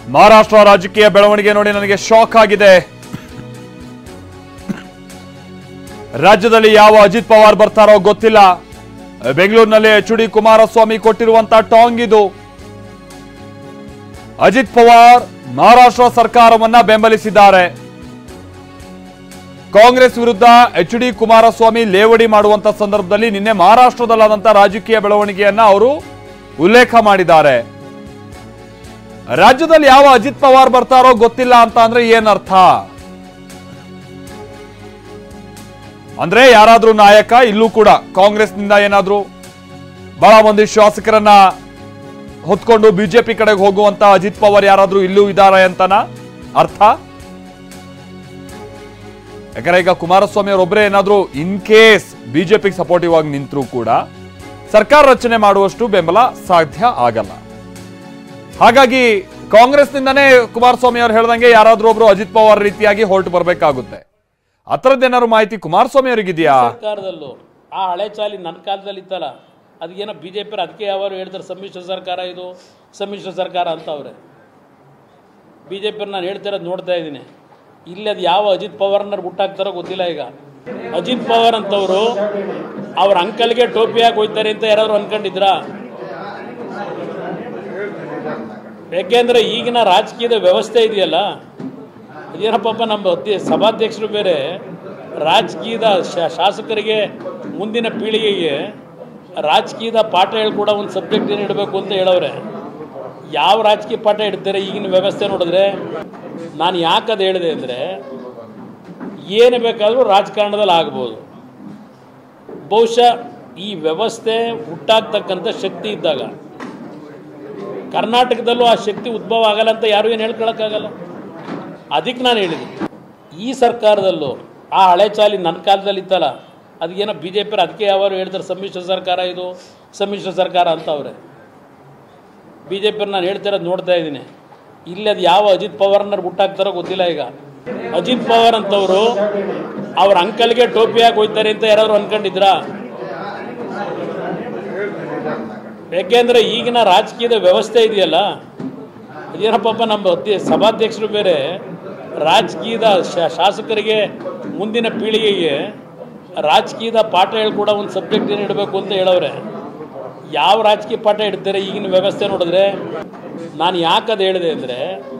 ಮಹಾರಾಷ್ಟ್ರ ರಾಜಕೀಯ ಬೆಳವಣಿಗೆ ನೋಡಿ ನನಗೆ ಶಾಕ್ ಆಗಿದೆ ರಾಜ್ಯದಲ್ಲಿ ಯಾವ ಅಜಿತ್ ಪವಾರ್ ಬರ್ತಾರೋ ಗೊತ್ತಿಲ್ಲ ಬೆಂಗಳೂರಿನಲ್ಲಿ ಎಚ್ ಡಿ ಕುಮಾರಸ್ವಾಮಿ ಕೊಟ್ಟಿರುವಂತ ಟಾಂಗ್ ಇದು ಅಜಿತ್ ಪವಾರ್ ಮಹಾರಾಷ್ಟ್ರ ಸರ್ಕಾರವನ್ನ ಬೆಂಬಲಿಸಿದ್ದಾರೆ ಕಾಂಗ್ರೆಸ್ ವಿರುದ್ಧ ಎಚ್ ಡಿ ಕುಮಾರಸ್ವಾಮಿ ಲೇವಡಿ ಮಾಡುವಂತ ಸಂದರ್ಭದಲ್ಲಿ ನಿನ್ನೆ ಮಹಾರಾಷ್ಟ್ರದಲ್ಲಾದಂತ ರಾಜಕೀಯ ಬೆಳವಣಿಗೆಯನ್ನ ಅವರು ಉಲ್ಲೇಖ ಮಾಡಿದ್ದಾರೆ ರಾಜ್ಯದಲ್ಲಿ ಯಾವ ಅಜಿತ್ ಪವಾರ್ ಬರ್ತಾರೋ ಗೊತ್ತಿಲ್ಲ ಅಂತ ಅಂದ್ರೆ ಏನರ್ಥ ಅಂದ್ರೆ ಯಾರಾದ್ರೂ ನಾಯಕ ಇಲ್ಲೂ ಕೂಡ ಕಾಂಗ್ರೆಸ್ನಿಂದ ಏನಾದ್ರೂ ಬಹಳ ಮಂದಿ ಶಾಸಕರನ್ನ ಹೊತ್ಕೊಂಡು ಬಿಜೆಪಿ ಕಡೆಗೆ ಹೋಗುವಂತ ಅಜಿತ್ ಪವಾರ್ ಯಾರಾದ್ರೂ ಇಲ್ಲೂ ಇದ್ದಾರೆ ಅಂತನ ಅರ್ಥ ಯಾಕಂದ್ರೆ ಈಗ ಕುಮಾರಸ್ವಾಮಿ ಅವರೊಬ್ಬರೇ ಏನಾದ್ರೂ ಇನ್ ಕೇಸ್ ಬಿಜೆಪಿಗೆ ಸಪೋರ್ಟಿವ್ ಆಗಿ ನಿಂತರೂ ಕೂಡ ಸರ್ಕಾರ ರಚನೆ ಮಾಡುವಷ್ಟು ಬೆಂಬಲ ಸಾಧ್ಯ ಆಗಲ್ಲ ಹಾಗಾಗಿ ಕಾಂಗ್ರೆಸ್ನಿಂದನೇ ಕುಮಾರಸ್ವಾಮಿ ಅವರು ಹೇಳ್ದಂಗೆ ಯಾರಾದ್ರೂ ಒಬ್ರು ಅಜಿತ್ ಪವಾರ್ ರೀತಿಯಾಗಿ ಹೊರಟು ಬರಬೇಕಾಗುತ್ತೆ ಆ ಥರದ್ದೇನಾದ್ರು ಮಾಹಿತಿ ಕುಮಾರಸ್ವಾಮಿ ಅವರಿಗಿದೆಯಾ ಸರ್ಕಾರದಲ್ಲೂ ಆ ಹಳೆ ಚಾಲಿ ನನ್ನ ಕಾಲದಲ್ಲಿ ಇತ್ತಲ್ಲ ಅದಕ್ಕೇನೋ ಬಿ ಜೆ ಪಿ ಅದಕ್ಕೆ ಯಾವಾರು ಹೇಳ್ತಾರೆ ಸಮ್ಮಿಶ್ರ ಸರ್ಕಾರ ಇದು ಸಮ್ಮಿಶ್ರ ಸರ್ಕಾರ ಅಂತ ಅವ್ರೆ ಬಿ ಜೆ ಪಿ ನಾನು ಹೇಳ್ತಿರೋದು ನೋಡ್ತಾ ಇದ್ದೀನಿ ಇಲ್ಲಿ ಅದು ಯಾವ ಅಜಿತ್ ಪವಾರ್ನ ಹುಟ್ಟಾಕ್ತಾರೋ ಗೊತ್ತಿಲ್ಲ ಈಗ ಅಜಿತ್ ಪವಾರ್ ಅಂತವರು ಅವ್ರ ಅಂಕಲ್ಗೆ ಟೋಪಿ ಹಾಕಿ ಹೋಯ್ತಾರೆ ಅಂತ ಯಾರಾದ್ರು ಅನ್ಕೊಂಡಿದ್ರಾ ಯಾಕೆಂದ್ರೆ ಈಗಿನ ರಾಜಕೀಯದ ವ್ಯವಸ್ಥೆ ಇದೆಯಲ್ಲ ಅದೇನಪ್ಪ ನಮ್ಮ ಅಧ್ಯ- ಸಭಾಧ್ಯಕ್ಷರು ಬೇರೆ ರಾಜಕೀಯದ ಶಾ- ಶಾಸಕರಿಗೆ ಮುಂದಿನ ಪೀಳಿಗೆಗೆ ರಾಜಕೀಯದ ಪಾಠ ಹೇಳ್ಕೊಡೋ ಒಂದು ಸಬ್ಜೆಕ್ಟ್ ಏನು ಇಡಬೇಕು ಅಂತ ಹೇಳವ್ರೆ ಯಾವ ರಾಜಕೀಯ ಪಾಠ ಇಡ್ತಾರೆ ಈಗಿನ ವ್ಯವಸ್ಥೆ ನೋಡಿದ್ರೆ ನಾನು ಯಾಕೆ ಅದು ಹೇಳಿದೆ ಅಂದರೆ ಏನು ಬೇಕಾದರೂ ರಾಜಕಾರಣದಲ್ಲಿ ಆಗ್ಬೋದು ಬಹುಶಃ ಈ ವ್ಯವಸ್ಥೆ ಹುಟ್ಟಾಗ್ತಕ್ಕಂಥ ಶಕ್ತಿ ಇದ್ದಾಗ ಕರ್ನಾಟಕದಲ್ಲೂ ಆ ಶಕ್ತಿ ಉದ್ಭವ ಆಗಲ್ಲ ಅಂತ ಯಾರು ಏನು ಹೇಳ್ಕೊಳಕ್ಕಾಗಲ್ಲ ಅದಕ್ಕೆ ನಾನು ಹೇಳಿದೆ ಈ ಸರ್ಕಾರದಲ್ಲೂ ಆ ಹಳೆ ಚಾಲಿ ನನ್ನ ಕಾಲದಲ್ಲಿ ಇತ್ತಲ್ಲ ಅದಕ್ಕೇನೋ ಬಿ ಜೆ ಪಿ ಅದಕ್ಕೆ ಯಾವಾರು ಹೇಳ್ತಾರೆ ಸಮ್ಮಿಶ್ರ ಸರ್ಕಾರ ಇದು ಸಮ್ಮಿಶ್ರ ಸರ್ಕಾರ ಅಂತ ಅವ್ರೆ ಬಿ ಜೆ ಪಿ ನಾನು ಹೇಳ್ತಿರೋದು ನೋಡ್ತಾ ಇದ್ದೀನಿ ಇಲ್ಲಿ ಅದು ಯಾವ ಅಜಿತ್ ಪವಾರ್ನ ಹುಟ್ಟಾಕ್ತಾರೋ ಗೊತ್ತಿಲ್ಲ ಈಗ ಅಜಿತ್ ಪವಾರ್ ಅಂತವರು ಅವ್ರ ಅಂಕಲ್ಗೆ ಟೋಪಿ ಹಾಕಿ ಹೋಯ್ತಾರೆ ಅಂತ ಯಾರಾದ್ರು ಅನ್ಕೊಂಡಿದ್ರಾ ಯಾಕೆಂದ್ರೆ ಈಗಿನ ರಾಜಕೀಯದ ವ್ಯವಸ್ಥೆ ಇದೆಯಲ್ಲ ಅದೇನಪ್ಪ ನಮ್ಮ ಅಧ್ಯ- ಸಭಾಧ್ಯಕ್ಷರು ಬೇರೆ ರಾಜಕೀಯದ ಶಾ- ಶಾಸಕರಿಗೆ ಮುಂದಿನ ಪೀಳಿಗೆಗೆ ರಾಜಕೀಯದ ಪಾಠ ಹೇಳ್ಕೊಡೋ ಒಂದು ಸಬ್ಜೆಕ್ಟ್ ಏನು ಇಡಬೇಕು ಅಂತ ಹೇಳವ್ರೆ ಯಾವ ರಾಜಕೀಯ ಪಾಠ ಇಡ್ತಾರೆ ಈಗಿನ ವ್ಯವಸ್ಥೆ ನೋಡಿದ್ರೆ ನಾನು ಯಾಕೆ ಅದು ಹೇಳಿದೆ ಅಂದರೆ